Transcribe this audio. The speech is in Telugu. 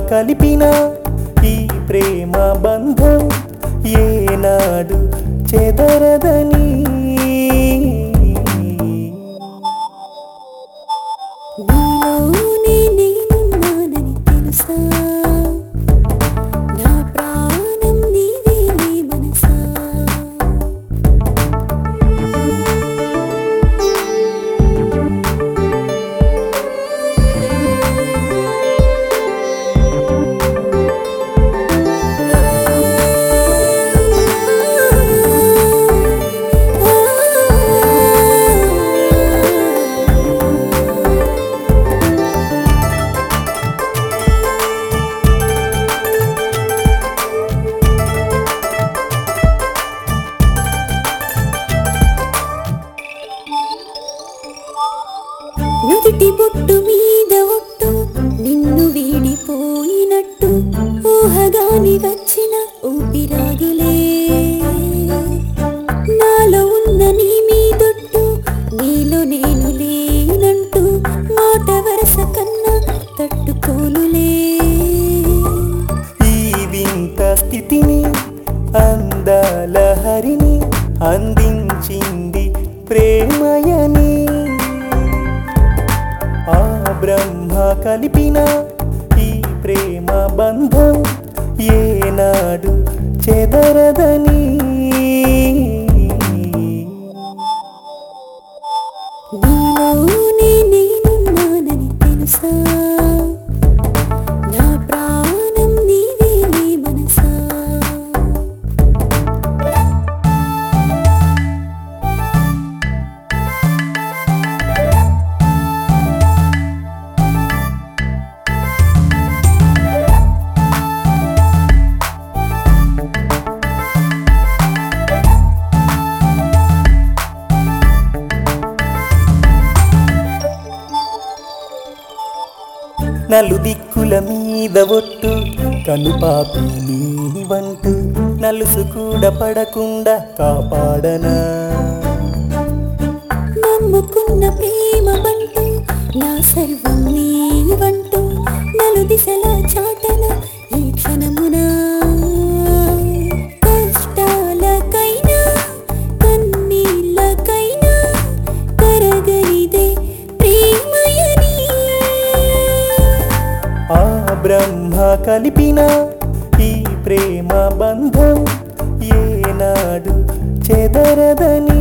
కలిపిన ఈ ప్రేమ బంధం ఏనాడు చెదరదని నీలోనే నేనున్నానని తెలుసా నా ప్రాణం నీవేలే మనసా నుదుటి బొట్టు మీద ఒట్టు నిన్ను వీడిపోయినట్టు ఊహగాని వచ్చిన ఊపిరాగులే నాలో ఉన్న నీ మీదొట్టు నీలో నేను లేనంటూ మాట వరస కన్నా తట్టుకోనులే ఈ వింత స్థితిని అందాల హరిని అందించింది ప్రేమయని ఆ బ్రహ్మ కలిపిన ఈ ప్రేమ బంధం ఏనాడు చెదరదని నీలోనే నేనున్నానని తెలుసా నా ప్రాణం నీవేలే మనసా నలు దిక్కుల మీద ఒట్టు కనుపాపి నీవంటూ నలుసు కూడా పడకుండా కాపాడనా నమ్ముకున్న ప్రేమ బంటు నా సర్వం నీవంటూ నలు దిశల చాటన ఈ క్షణమున కష్టాలకైనా కన్నీళ్ళకైనా కరగనిదే ప్రేమయని ఆ బ్రహ్మ కలిపిన ఈ ప్రేమ బంధం ఏనాడు చెదరదని